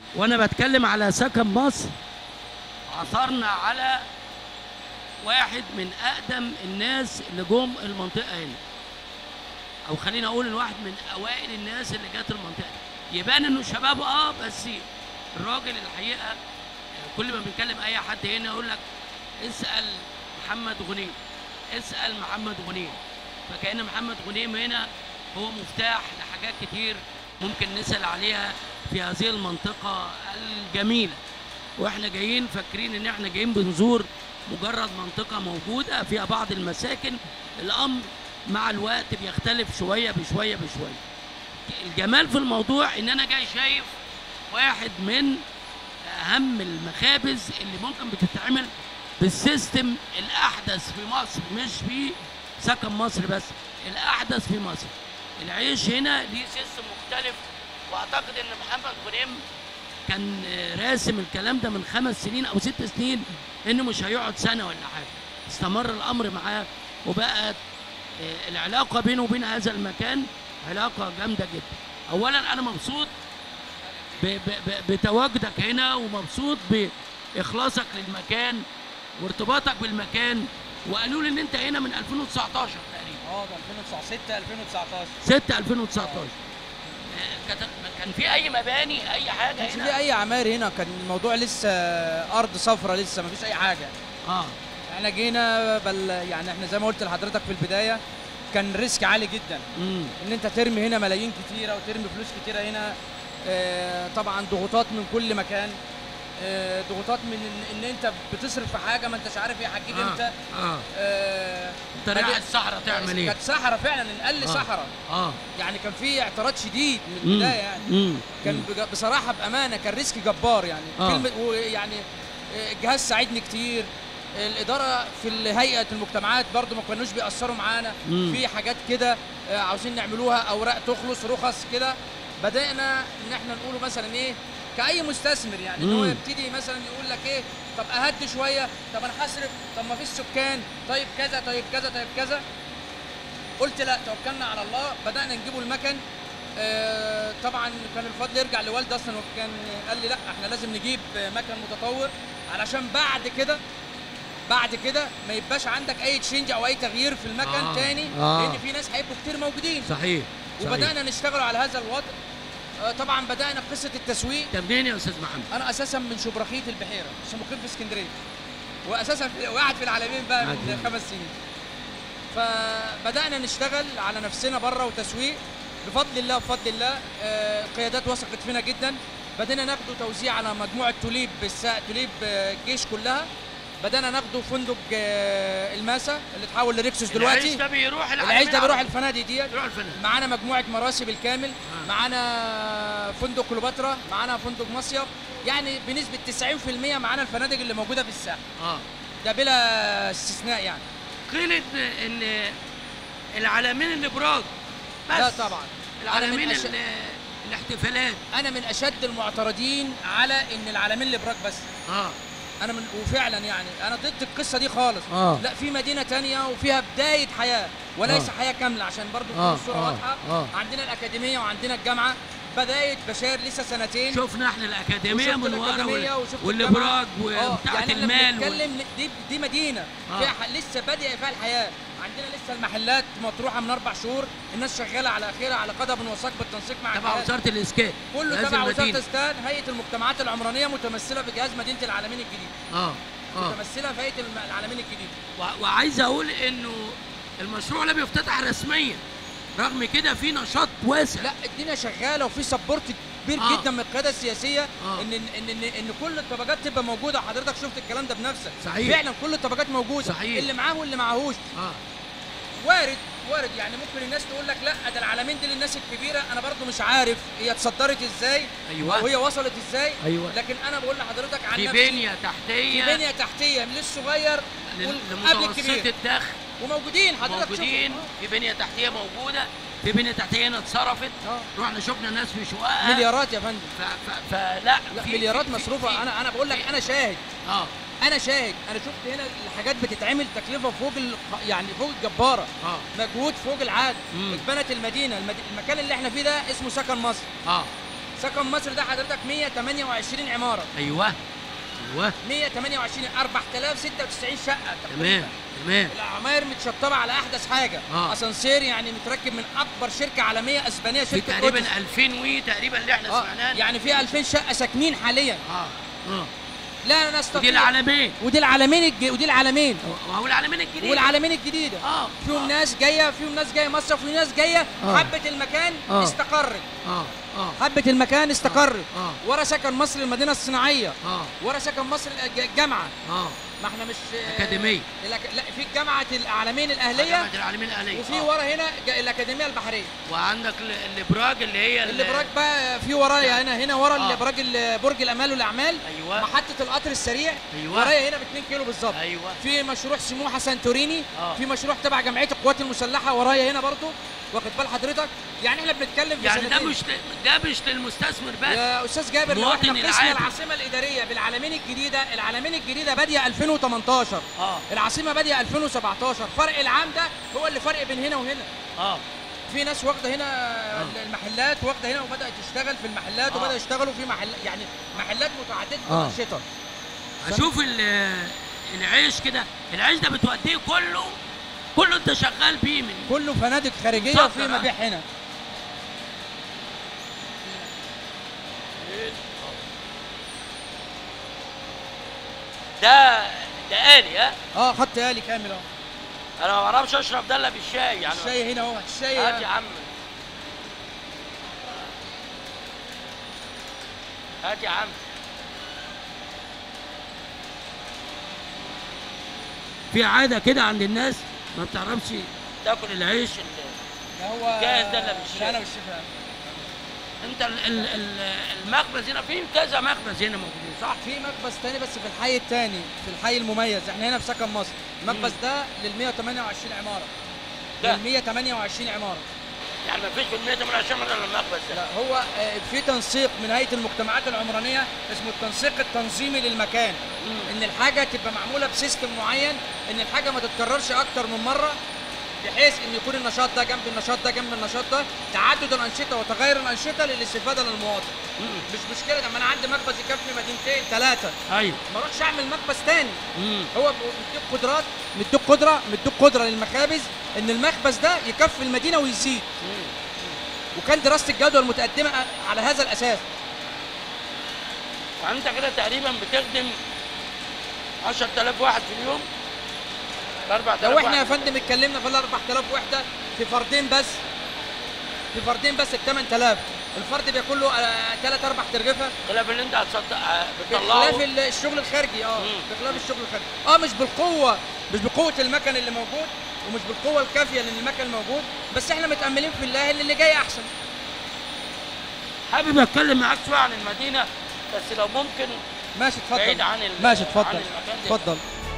وانا بتكلم على سكن مصر عثرنا على واحد من اقدم الناس اللي جم المنطقه هنا او خلينا اقول ان واحد من اوائل الناس اللي جت المنطقه دي يبان انه شباب اه بس الراجل الحقيقه كل ما بنكلم اي حد هنا يقول لك اسال محمد غنيم اسال محمد غنيم فكأن محمد غنيم هنا هو مفتاح لحاجات كتير ممكن نسأل عليها في هذه المنطقة الجميلة واحنا جايين فاكرين ان احنا جايين بنزور مجرد منطقة موجودة فيها بعض المساكن الامر مع الوقت بيختلف شوية بشوية بشوية الجمال في الموضوع ان انا جاي شايف واحد من اهم المخابز اللي ممكن بتتعمل بالسيستم الاحدث في مصر مش في سكن مصر بس الاحدث في مصر العيش هنا ليه سيستم مختلف واعتقد ان محمد غنيم كان آه، راسم الكلام ده من خمس سنين او ست سنين انه مش هيقعد سنه ولا حاجه استمر الامر معاه وبقت آه، العلاقه بينه وبين هذا المكان علاقه جامده جدا اولا انا مبسوط ب- ب- ب- بتواجدك هنا ومبسوط باخلاصك للمكان وارتباطك بالمكان وقالوا لي ان انت هنا من 2019 تقريبا اه ده 2019 6 2019 6 2019 آه، كانت- كان في اي مباني اي حاجه كانش هنا في اي اعمار هنا كان الموضوع لسه ارض صفرة لسه مفيش اي حاجه اه احنا جينا بل يعني احنا زي ما قلت لحضرتك في البدايه كان ريسك عالي جدا امم ان انت ترمي هنا ملايين كتيره وترمي فلوس كتيره هنا آه، طبعا ضغوطات من كل مكان آه، ضغوطات من ان, إن انت بتصرف في حاجه ما انتش عارف ايه هتجيب آه. امتى اه آه، انت رايح الصحراء تعمل ايه؟ كانت صحراء فعلا اقل آه. صحراء اه يعني كان في اعتراض شديد من مم. البدايه يعني مم. كان بج- بصراحه بامانه كان ريسك جبار يعني آه. كلمه ويعني آه، الجهاز ساعدني كتير الاداره في هيئه المجتمعات برضو ما كانوش بيأثروا معانا مم. في حاجات كده آه، عاوزين نعملوها اوراق تخلص رخص كده بدانا ان احنا نقوله مثلا ايه كاي مستثمر يعني ان هو مم. يبتدي مثلا يقول لك ايه طب اهدي شويه طب انا هصرف طب ما فيش سكان طيب كذا طيب كذا طيب كذا قلت لا توكلنا على الله بدانا نجيبوا المكن آه، طبعا كان الفضل يرجع لوالدي اصلا وكان قال لي لا احنا لازم نجيب مكن متطور علشان بعد كده بعد كده ما يبقاش عندك اي تشينج او اي تغيير في المكن آه، آه تاني آه. لان في ناس هيبقوا كتير موجودين صحيح صحيح. وبدانا نشتغل على هذا الوضع آه، طبعا بدانا قصه التسويق انت منين يا استاذ محمد؟ انا اساسا من شبرخيت البحيره بس مقيم في اسكندريه واساسا في وقعد في العالمين بقى من عادي. خمس سنين فبدانا نشتغل على نفسنا بره وتسويق بفضل الله بفضل الله آه، القيادات وثقت فينا جدا بدينا ناخده توزيع على مجموعه توليب بالسا... توليب آه، الجيش كلها بدانا ناخده فندق آه، الماسا اللي اتحول لريكسوس العيش دلوقتي ده بيروح العيش ده بيروح على- الفنادق ديت بيروح الفنادق معانا مجموعه مراسي بالكامل آه. معانا فندق كليوباترا معانا فندق مصيف يعني بنسبه 90% معانا الفنادق اللي موجوده في الساحل اه ده بلا استثناء يعني قيل ان ان العالمين الابراج بس لا طبعا أنا من العالمين أش- ال- الاحتفالات انا من اشد المعترضين على ان العالمين الابراج بس اه انا من وفعلا يعني انا ضد القصه دي خالص آه. لا في مدينه تانية وفيها بدايه حياه وليس آه. حياه كامله عشان برضو تكون آه، الصوره آه، واضحه آه. عندنا الاكاديميه وعندنا الجامعه بدايه بشار لسه سنتين شفنا احنا الاكاديميه وشفت من ورا الأكاديمية وال- وشفت والابراج الجامعة. آه، وبتاعه يعني المال احنا وال- بنتكلم دي دي مدينه آه. فيها ح- لسه بادئه فيها الحياه عندنا لسه المحلات مطروحه من اربع شهور الناس شغاله على خيرها على قدم وساق بالتنسيق مع تبع الجهاز. وزاره الاسكان كله هذه تبع وزاره المدينة. اسكان هيئه المجتمعات العمرانيه متمثله بجهاز مدينه العالمين الجديد اه اه متمثله في هيئه الم- العالمين الجديد و- وعايز اقول انه المشروع لم يفتتح رسميا رغم كده في نشاط واسع لا الدنيا شغاله وفي سبورت كبير آه. جدا من القياده السياسيه آه. ان ان ان ان كل الطبقات تبقى موجوده حضرتك شفت الكلام ده بنفسك صحيح. فعلا كل الطبقات موجوده صحيح. اللي معاه واللي معاهوش اه وارد وارد يعني ممكن الناس تقول لك لا ده العالمين دي للناس الكبيره انا برضو مش عارف هي اتصدرت ازاي ايوه وهي وصلت ازاي ايوه لكن انا بقول لحضرتك عن في نفسي بنيه في تحتيه بنيه تحتيه من الصغير لل- وال- قبل لمتوسط الكبير الدخل وموجودين حضرتك شوف. موجودين في بنيه تحتيه موجوده في بنيه تحتيه هنا اتصرفت آه. رحنا شفنا ناس في شققها مليارات يا فندم ف... ف... فلا لا في- مليارات في- في- مصروفه في- انا انا بقول لك انا شاهد اه انا شاهد انا شفت هنا الحاجات بتتعمل تكلفه فوق ال... يعني فوق الجباره اه مجهود فوق العاده مم. اتبنت المدينه المد... المكان اللي احنا فيه ده اسمه سكن مصر اه سكن مصر ده حضرتك 128 عماره ايوه ايوه 128 4096 شقه تمام تمام العماير متشطبه على احدث حاجه آه. اسانسير يعني متركب من اكبر شركه عالميه اسبانيه في شركه تقريبا أوتس. 2000 وي تقريبا اللي احنا آه. سمعناه يعني في 2000 شقه ساكنين حاليا اه اه لا انا استطيع ودي العالمين ودي العالمين الج... ودي العالمين وهو العالمين الجديد والعالمين الجديده اه فيهم آه. ناس جايه فيهم ناس جايه مصر وفي ناس جايه آه. حبت المكان آه. استقرت اه اه حبت المكان استقرت اه ورا سكن مصر المدينه الصناعيه اه ورا سكن مصر الج- الجامعه اه ما احنا مش أكاديمية. الأك... لا في جامعه العالمين الاهليه جامعة العالمين الاهليه وفي آه. ورا هنا ج- الاكاديميه البحريه وعندك ال- الابراج اللي هي ال- الابراج بقى في ورايا هنا هنا ورا آه. الابراج ال- برج الامال والاعمال ايوه محطه القطر السريع أيوة. ورايا هنا ب 2 كيلو بالظبط ايوه في مشروع سموحه سانتوريني آه. في مشروع تبع جمعيه القوات المسلحه ورايا هنا برضو واخد بال حضرتك يعني احنا بنتكلم في يعني ده سنتين. مش ل- ده مش للمستثمر بس يا استاذ جابر لو المواطن احنا قسم العادي. العاصمه الاداريه بالعالمين الجديده العالمين الجديده باديه 2018 اه العاصمه باديه 2017 فرق العام ده هو اللي فرق بين هنا وهنا اه في ناس واخده هنا المحلات واخده هنا وبدات تشتغل في المحلات آه. وبدا يشتغلوا في محل يعني محلات متعدده آه. الانشطه اشوف ال- العيش كده العيش ده بتوديه كله كله انت شغال بيه من كله فنادق خارجيه صدق وفي آه. مبيع هنا ده ده آلي ها اه خط آلي كامل اهو انا ما بعرفش اشرب ده الا بالشاي يعني الشاي هنا اهو الشاي هات يا هنا. عم هات يا عم في عادة كده عند الناس ما بتعرفش تاكل العيش ال- ده هو جاهز ده اللي بالشاي. انا والشفا انت ال- ال- ال- المخبز هنا في كذا مخبز هنا موجودين صح؟ في مخبز تاني بس في الحي التاني في الحي المميز احنا هنا في سكن مصر المخبز ده لل 128 عماره ده. لل 128 عماره يعني ما فيش في ال 128 ولا المخبز ده لا هو آه، في تنسيق من هيئه المجتمعات العمرانيه اسمه التنسيق التنظيمي للمكان مم. ان الحاجه تبقى معموله بسيستم معين ان الحاجه ما تتكررش اكتر من مره بحيث ان يكون النشاط ده جنب النشاط ده جنب النشاط ده تعدد الانشطه وتغير الانشطه للاستفاده للمواطن مم. مش مشكله لما انا عندي مخبز يكفي مدينتين ثلاثه ايوه ما اروحش اعمل مخبز تاني مم. هو مديك قدرات مديك قدره مديك قدره للمخابز ان المخبز ده يكفي المدينه ويزيد مم. وكان دراسه الجدوى المتقدمه على هذا الاساس يعني انت كده تقريبا بتخدم 10000 واحد في اليوم 4000 لو احنا يا واحد. فندم اتكلمنا في ال 4000 وحده في فردين بس في فردين بس ب 8000 الفرد بياكل له 3 4 ترغيفه خلاف اللي انت هتصدق آه، بخلاف بتطلعه ال- الشغل الخارجي اه مم. بخلاف الشغل الخارجي اه مش بالقوه مش بقوه المكن اللي موجود ومش بالقوه الكافيه لان المكن موجود بس احنا متاملين في الله ان اللي جاي احسن حابب اتكلم معاك شويه عن المدينه بس لو ممكن ماشي اتفضل بعيد عن ال- ماشي عن اتفضل المكان ده. اتفضل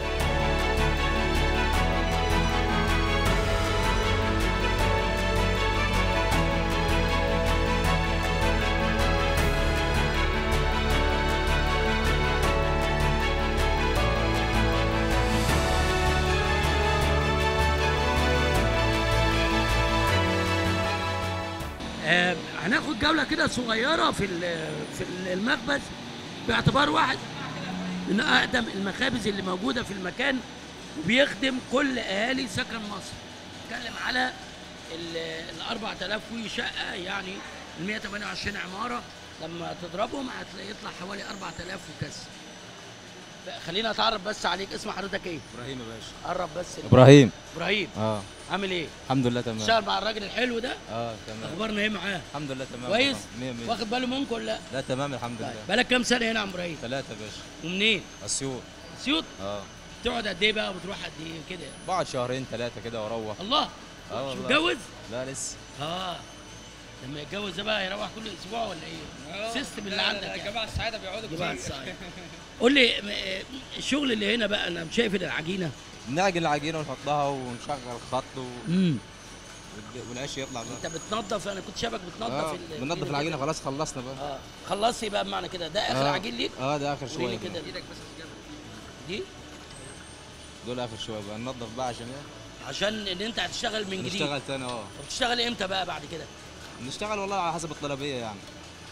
آه هناخد جوله كده صغيره في ال- في ال- المخبز باعتبار واحد من اقدم المخابز اللي موجوده في المكان وبيخدم كل اهالي سكن مصر نتكلم على ال ال 4000 وي شقه يعني ال 128 عماره لما تضربهم هتلاقي يطلع حوالي 4000 وكسر بقى خلينا اتعرف بس عليك اسم حضرتك ايه؟ ابراهيم يا باشا قرب بس ابراهيم ابراهيم اه عامل ايه؟ الحمد لله تمام اشتغل مع الراجل الحلو ده اه تمام اخبارنا ايه معاه؟ الحمد لله تمام كويس؟ طبعاً. مية مية واخد باله منكم ولا لا؟ لا تمام الحمد طيب لله بقالك كام سنه هنا يا عم ابراهيم؟ ثلاثة يا باشا ومنين؟ اسيوط اسيوط اه تقعد قد ايه بقى وبتروح قد ايه كده؟ بقعد شهرين ثلاثة كده واروح الله اه مش والله متجوز؟ لا لسه اه لما يتجوز ده بقى يروح كل اسبوع ولا ايه؟ السيستم اللي عندك يعني. جماعه السعاده بيقعدوا جماعة السعادة. قول لي م- آه، الشغل اللي هنا بقى انا شايف العجينه بنعجن العجينة ونحطها ونشغل الخط و... امم والعيش يطلع انت بقى بتنظف انا كنت شايفك بتنظف اه ال- بننضف كده العجينة كده. خلاص خلصنا بقى اه خلصت يبقى بمعنى كده ده اخر آه. عجين ليك اه ده اخر شوية وريني كده بقى. ايدك بس دي دول اخر شوية بقى ننضف بقى عشان ايه عشان ان انت هتشتغل من جديد نشتغل تاني اه طب بتشتغل امتى بقى بعد كده؟ نشتغل والله على حسب الطلبية يعني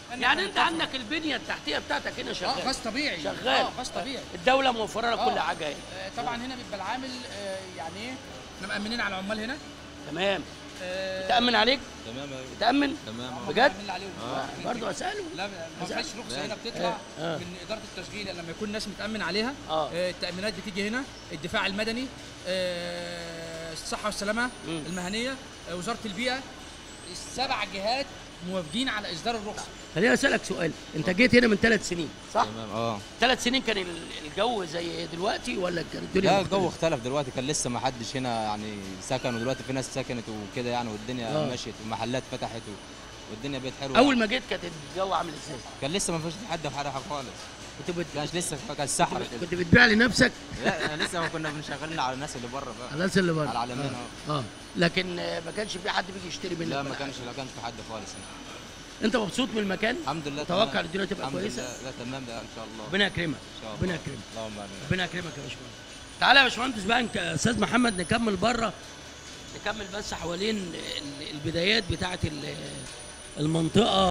إن يعني إحنا انت نتفق. عندك البنيه التحتيه بتاعتك هنا اه شغال غاز طبيعي شغال اه غاز طبيعي الدوله موفره لك آه. كل حاجه هنا آه، طبعا هنا بيبقى العامل آه، يعني ايه احنا مأمنين على العمال هنا تمام آه، تامن عليك تمام أيوة. تامن تمام أهو. بجد مأمنين عليهم آه. برضه اساله لا ما فيش رخصه هنا بتطلع آه. من اداره التشغيل لما يكون الناس متامن عليها آه. آه، التامينات بتيجي هنا الدفاع المدني آه، الصحه والسلامه مم. المهنيه آه، وزاره البيئه السبع جهات موافقين على اصدار الرخصه خليني اسالك سؤال انت جيت هنا من ثلاث سنين صح تمام اه ثلاث سنين كان ال- الجو زي دلوقتي ولا كان الدنيا لا مختلفة؟ الجو اختلف دلوقتي كان لسه ما حدش هنا يعني سكن ودلوقتي في ناس سكنت وكده يعني والدنيا آه. مشيت ومحلات فتحت و... والدنيا بقت حلوه اول ما جيت كانت الجو عامل ازاي كان لسه ما فيش حد في حاجه خالص كنت بت... كانش لسه كان صحراء كده كنت بتبيع لنفسك لا أنا لسه ما كنا بنشغلنا على الناس اللي بره بقى الناس اللي بره على العالمين اه, آه. لكن آه، ما كانش في حد بيجي يشتري منك لا ولا ما حاجة. كانش لا كانش في حد خالص هنا. انت مبسوط من المكان الحمد لله متوقع تمام. الدنيا تبقى الحمد كويسة؟ لله لا تمام ده ان شاء الله ربنا يكرمك ان شاء الله ربنا يكرمك اللهم امين ربنا يكرمك يا باشمهندس تعالى يا باشمهندس بقى انت استاذ محمد نكمل بره نكمل بس حوالين ال- البدايات بتاعه ال- المنطقه